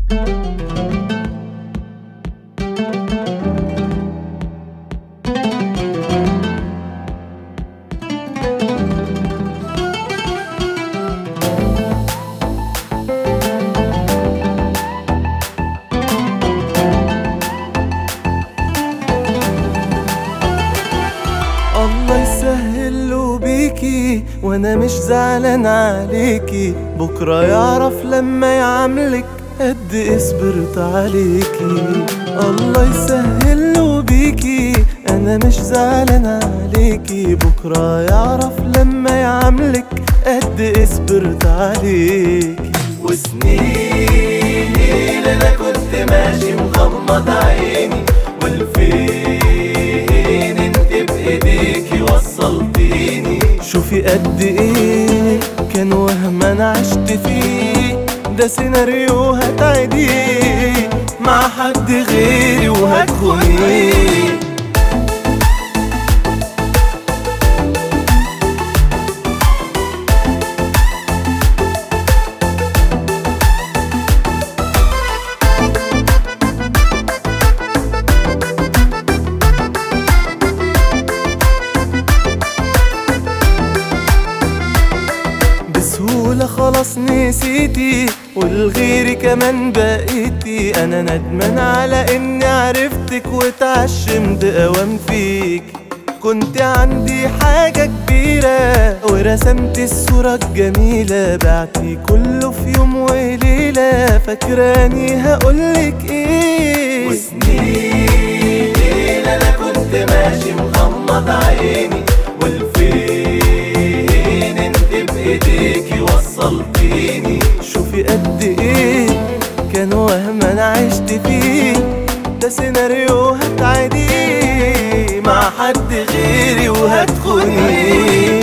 الله يسهل له بيكي وانا مش زعلان عليكي بكرة يعرف لما يعاملك قد إيه صبرت عليكي الله يسهل له بيكي انا مش زعلان عليكي بكرة يعرف لما يعاملك قد إيه صبرت عليكي وسنين انا كنت ماشي مغمض عيني والفين انت بايديكي وصلتيني شوفي قد ايه كان وهم انا عشت فيه ده سيناريو هتعيديه مع حد غيري وهتخونيه بسهولة خلاص نسيتي والغيري كمان بقيتي انا ندمان على اني عرفتك واتعشمت اوام فيك كنت عندي حاجة كبيرة ورسمت الصورة الجميلة بعتي كله في يوم وليلة فاكراني هقولك ايه وسنين انا كنت ماشي مغمض عيني والفين انت بايديكي وصلتيني شوفي قد ايه كان وهم انا عشت فيه ده سيناريو هتعيديه مع حد غيري وهتخونيه